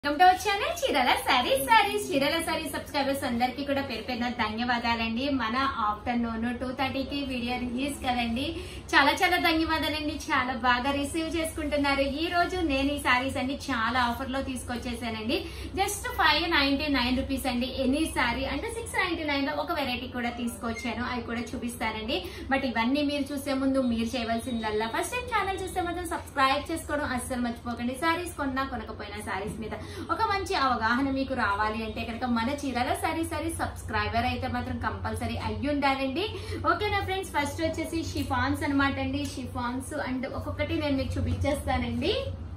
welcome to our channel చీరల సారీస్ సారీస్ చీరల saris subscribers అందరికీ కూడా పేరు పేరున ధన్యవాదాలండి మన ఆఫ్టర్నూన్ టూ థర్టీకి వీడియో రిలీజ్ కదండి చాలా చాలా ధన్యవాదాలండి చాలా బాగా రిసీవ్ చేసుకుంటున్నారు ఈ రోజు నేను ఈ సారీస్ అన్ని చాలా ఆఫర్ లో తీసుకొచ్చేసానండి just five ninety nine rupees అండి ఎనీ సారీ అంటే సిక్స్ నైన్టీ నైన్ లో ఒక వెరైటీ కూడా తీసుకొచ్చాను అవి కూడా చూపిస్తానండి బట్ ఇవన్నీ మీరు చూసే ముందు మీరు చేయవలసిందల్లా ఫస్ట్ టైం ఛానల్ చూస్తే మాత్రం సబ్స్క్రైబ్ చేసుకోవడం అస్సలు మర్చిపోకండి సారీస్ కొన్నా కొనకపోయినా సారీస్ మీద ఒక మంచి అవగాహన మీకు రావాలి అంటే కనుక మన చీరల సారీ సారీ సబ్స్క్రైబర్ అయితే మాత్రం కంపల్సరీ అయ్యి ఉండాలండి ఓకేనా ఫ్రెండ్స్ ఫస్ట్ వచ్చేసి షిఫాన్స్ అనమాట అండి షిఫాన్స్ అండ్ ఒక్కొక్కటి నేను మీకు చూపించేస్తానండి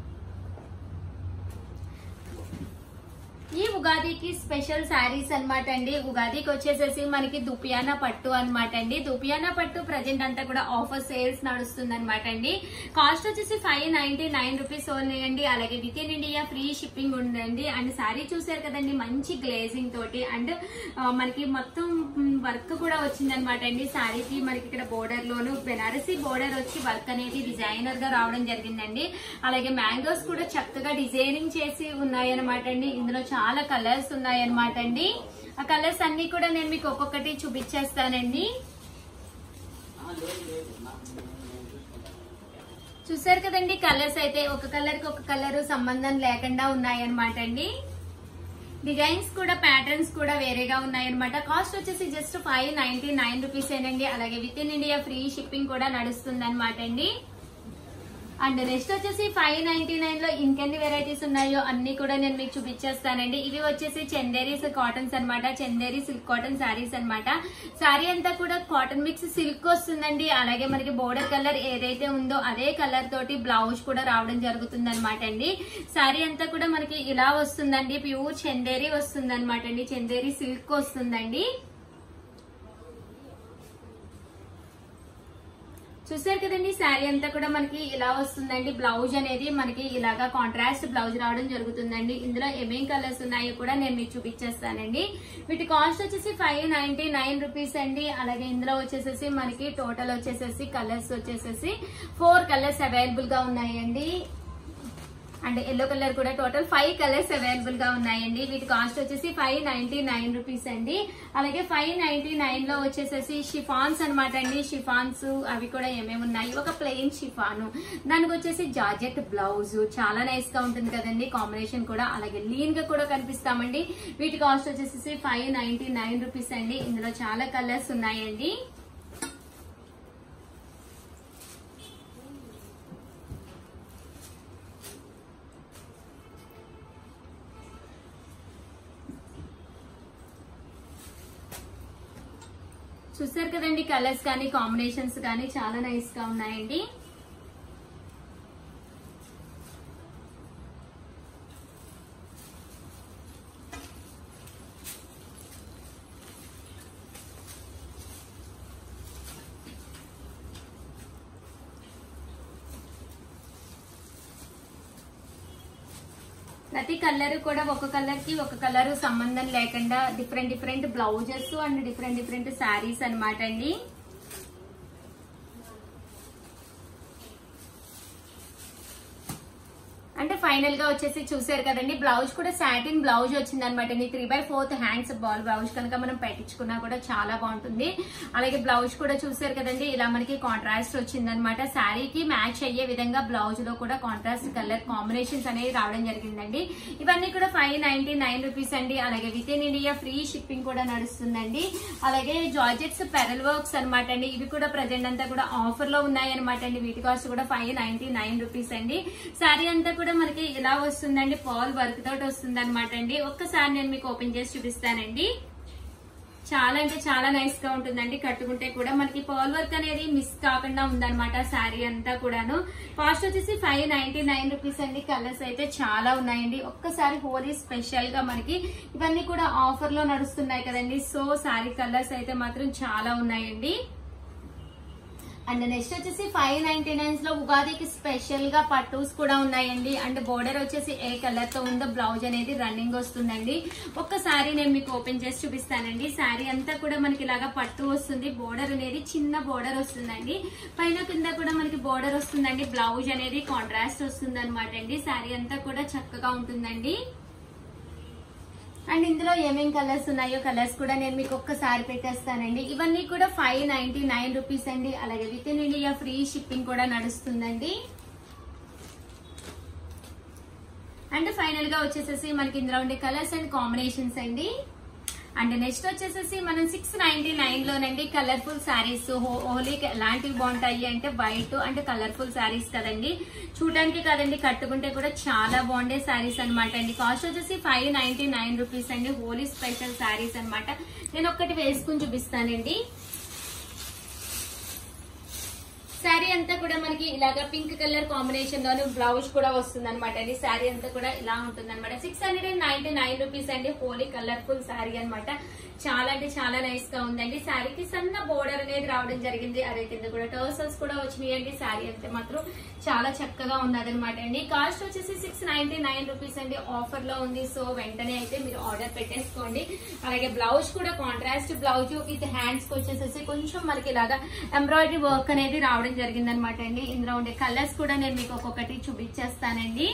ఈ ఉగాదికి స్పెషల్ శారీస్ అన్నమాట అండి ఉగాదికి వచ్చేసేసి మనకి దుపియానా పట్టు అన్నమాట అండి దుపియానా పట్టు ప్రజెంట్ అంతా కూడా ఆఫర్ సేల్స్ నడుస్తుంది అనమాట అండి కాస్ట్ వచ్చేసి ఫైవ్ నైన్టీ నైన్ రూపీస్ ఉన్నాయండి అలాగే within India free shipping ఉందండి అండ్ శారీ చూసారు కదండి మంచి గ్లేజింగ్ తోటి అండ్ ఆ, మనకి మొత్తం వర్క్ కూడా వచ్చిందనమాట అండి శారీకి మనకి ఇక్కడ బోర్డర్ లోను బెనారసీ బోర్డర్ వచ్చి వర్క్ అనేది డిజైనర్ గా రావడం జరిగిందండి అలాగే మ్యాంగోస్ కూడా చక్కగా డిజైనింగ్ చేసి ఉన్నాయన్నమాట అండి ఇందులో చాలా కలర్స్ ఉన్నాయన్నమాట అండి ఆ కలర్స్ అన్ని కూడా నేను మీకు ఒక్కొక్కటి చూపించేస్తానండి చూసారు కదండి కలర్స్ అయితే ఒక కలర్ కి ఒక కలర్ సంబంధం లేకుండా ఉన్నాయన్నమాట అండి డిజైన్స్ కూడా ప్యాటర్న్స్ కూడా వేరేగా ఉన్నాయన్నమాట కాస్ట్ వచ్చేసి just five ninety nine rupees ఏనండి అలాగే within India free shipping కూడా నడుస్తుంది అనమాట అండి అండ్ నెక్స్ట్ వచ్చేసి ఫైవ్ నైన్టీ నైన్ లో ఇంకెన్ని వెరైటీస్ ఉన్నాయో అన్ని కూడా నేను మీకు చూపించేస్తానండి ఇవి వచ్చేసి చందేరీస్ కాటన్స్ అన్నమాట చందేరి సిల్క్ కాటన్ శారీస్ అన్నమాట శారీ అంతా కూడా కాటన్ మిక్స్ సిల్క్ వస్తుందండి అలాగే మనకి బోర్డర్ కలర్ ఏదైతే ఉందో అదే కలర్ తోటి బ్లౌజ్ కూడా రావడం జరుగుతుంది అనమాట అండి శారీ అంతా కూడా మనకి ఇలా వస్తుందండి ప్యూర్ చందేరి వస్తుంది అనమాట అండి చందేరి సిల్క్ వస్తుందండి చూసారు కదండి శారీ అంతా కూడా మనకి ఇలా వస్తుందండి బ్లౌజ్ అనేది మనకి ఇలాగా కాంట్రాస్ట్ బ్లౌజ్ రావడం జరుగుతుందండి ఇందులో ఏమేం కలర్స్ ఉన్నాయో కూడా నేను మీకు చూపించేస్తానండి వీటి కాస్ట్ వచ్చేసి ఫైవ్ నైన్టీ నైన్ రూపీస్ అండి అలాగే ఇందులో వచ్చేసేసి మనకి టోటల్ వచ్చేసేసి కలర్స్ వచ్చేసేసి ఫోర్ కలర్స్ అవైలబుల్ గా ఉన్నాయండి అండ్ ఎల్లో కలర్ కూడా టోటల్ ఫైవ్ కలర్స్ అవైలబుల్ గా ఉన్నాయండి వీటి కాస్ట్ వచ్చేసి ఫైవ్ నైన్టీ నైన్ రూపీస్ అండి అలాగే ఫైవ్ నైన్టీ నైన్ లో వచ్చేసేసి షిఫాన్స్ అనమాట అండి షిఫాన్స్ అవి కూడా ఏమేమి ఉన్నాయి ఒక ప్లెయిన్ షిఫాను దానికి వచ్చేసి జార్జెట్ బ్లౌజ్ చాలా నైస్ గా ఉంటుంది కదండి కాంబినేషన్ కూడా అలాగే లీన్ గా కూడా కనిపిస్తామండి వీటి కాస్ట్ వచ్చేసి ఫైవ్ నైన్టీ నైన్ రూపీస్ అండి ఇందులో చాలా కలర్స్ ఉన్నాయండి చూసారు కదండి కలర్స్ కానీ కాంబినేషన్స్ కానీ చాలా నైస్ గా ఉన్నాయండి ప్రతి కలర్ కూడా ఒక కలర్ కి ఒక కలర్ సంబంధం లేకుండా different different blouses and different different saris అన్నమాట అండి అంటే ఫైనల్ గా వచ్చేసి చూసారు కదండి బ్లౌజ్ కూడా సాటిన్ బ్లౌజ్ వచ్చింది అనమాట three by fourth hands ball blouse కనుక మనం పెట్టించుకున్నా కూడా చాలా బాగుంటుంది అలాగే బ్లౌజ్ కూడా చూసారు కదండి ఇలా మనకి కాంట్రాస్ట్ వచ్చింది అనమాట శారీకి మ్యాచ్ అయ్యే విధంగా బ్లౌజ్ లో కూడా కాంట్రాస్ట్ కలర్ కాంబినేషన్స్ అనేవి రావడం జరిగిందండి ఇవన్నీ కూడా ఫైవ్ నైన్టీ నైన్ రూపీస్ అండి అలాగే within India free shipping కూడా నడుస్తుందండి అలాగే జార్జెట్స్ పెరల్ వర్క్స్ అనమాట అండి ఇవి కూడా ప్రజెంట్ అంతా కూడా ఆఫర్ లో ఉన్నాయి అనమాట అండి వీటి కాస్ట్ కూడా ఫైవ్ నైన్టీ నైన్ రూపీస్ అండి శారీ అంతా కూడా మనకి ఇలా వస్తుందండి పాల్ వర్క్ తోటి వస్తుంది అనమాట అండి ఒక్కసారి నేను మీకు ఓపెన్ చేసి చూపిస్తానండి చాలా అంటే చాలా నైస్ గా ఉంటుందండి కట్టుకుంటే కూడా మనకి పర్ల్ వర్క్ అనేది మిస్ కాకుండా ఉందన్నమాట శారీ అంతా కూడాను కాస్ట్ వచ్చేసి ఫైవ్ నైన్టీ నైన్ రూపీస్ అండి కలర్స్ అయితే చాలా ఉన్నాయండి ఒక్కసారి హోలీ స్పెషల్ గా మనకి ఇవన్నీ కూడా ఆఫర్ లో నడుస్తున్నాయి కదండి సో శారీ కలర్స్ అయితే మాత్రం చాలా ఉన్నాయండి అండ్ నెక్స్ట్ వచ్చేసి ఫైవ్ నైన్టీ నైన్స్ లో ఉగాదికి స్పెషల్ గా పట్టూస్ కూడా ఉన్నాయండి అండ్ బోర్డర్ వచ్చేసి ఏ కలర్ తో ఉందో బ్లౌజ్ అనేది రన్నింగ్ వస్తుందండి ఒక్కసారి నేను మీకు ఓపెన్ చేసి చూపిస్తానండి శారీ అంతా కూడా మనకి ఇలాగా పట్టు వస్తుంది బోర్డర్ అనేది చిన్న బోర్డర్ వస్తుందండి పైన కింద కూడా మనకి బోర్డర్ వస్తుందండి బ్లౌజ్ అనేది కాంట్రాస్ట్ వస్తుంది అనమాట అండి శారీ అంతా కూడా చక్కగా ఉంటుందండి అండ్ ఇందులో ఏమేం కలర్స్ ఉన్నాయో కలర్స్ కూడా నేను మీకు ఒక్కసారి పెట్టేస్తానండి ఇవన్నీ కూడా ఫైవ్ నైన్టీ నైన్ రూపీస్ అండి అలాగే within India free shipping కూడా నడుస్తుందండి అండ్ ఫైనల్ గా వచ్చేసేసి మనకి ఇందులో ఉండే కలర్స్ అండ్ కాంబినేషన్స్ అండి అండ్ నెక్స్ట్ వచ్చేసేసి మనం సిక్స్ నైన్టీ నైన్ లోనండి కలర్ఫుల్ శారీస్ హోలీకి ఎలాంటివి బాగుంటాయి అంటే వైట్ అంటే కలర్ఫుల్ శారీస్ కదండి చూడడానికి కదండి కట్టుకుంటే కూడా చాలా బాగుండే శారీస్ అనమాట అండి కాస్ట్ వచ్చేసి ఫైవ్ నైన్టీ నైన్ రూపీస్ అండి హోలీ స్పెషల్ శారీస్ అన్నమాట నేను ఒక్కటి వేసుకుని చూపిస్తానండి శారీ అంతా కూడా మనకి ఇలాగా పింక్ కలర్ కాంబినేషన్ లోని బ్లౌజ్ కూడా వస్తుంది అనమాట అండి శారీ అంతా కూడా ఇలా ఉంటుంది అనమాట six hundred and ninety nine rupees అండి హోలీ కలర్ఫుల్ శారీ అన్నమాట చాలా అంటే చాలా నైస్ గా ఉందండి శారీకి సన్న బోర్డర్ అనేది రావడం జరిగింది అదే కింద కూడా టర్సల్స్ కూడా వచ్చినాయి అండి శారీ అయితే మాత్రం చాలా చక్కగా ఉన్నదన్నమాట అండి కాస్ట్ వచ్చేసి సిక్స్ నైన్టీ నైన్ రూపీస్ అండి ఆఫర్ లో ఉంది సో వెంటనే అయితే మీరు ఆర్డర్ పెట్టేసుకోండి అలాగే బ్లౌజ్ కూడా కాంట్రాస్ట్ బ్లౌజ్ విత్ హ్యాండ్స్ కి వచ్చేసేసి కొంచెం మనకి ఇలాగా ఎంబ్రాయిడరీ వర్క్ అనేది రావడం జరిగింది అనమాట అండి ఇందులో ఉండే కలర్స్ కూడా నేను మీకు ఒక్కొక్కటి చూపించేస్తానండి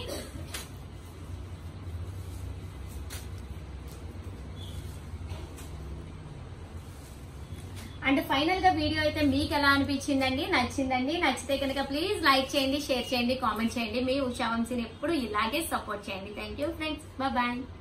అండ్ ఫైనల్ గా వీడియో అయితే మీకు ఎలా అనిపించిందండి నచ్చిందండి నచ్చితే కనుక ప్లీజ్ లైక్ చేయండి షేర్ చేయండి కామెంట్ చేయండి మీ ఉషా వంశీని ఎప్పుడు ఇలాగే సపోర్ట్ చేయండి థ్యాంక్ యూ ఫ్రెండ్స్ బాయ్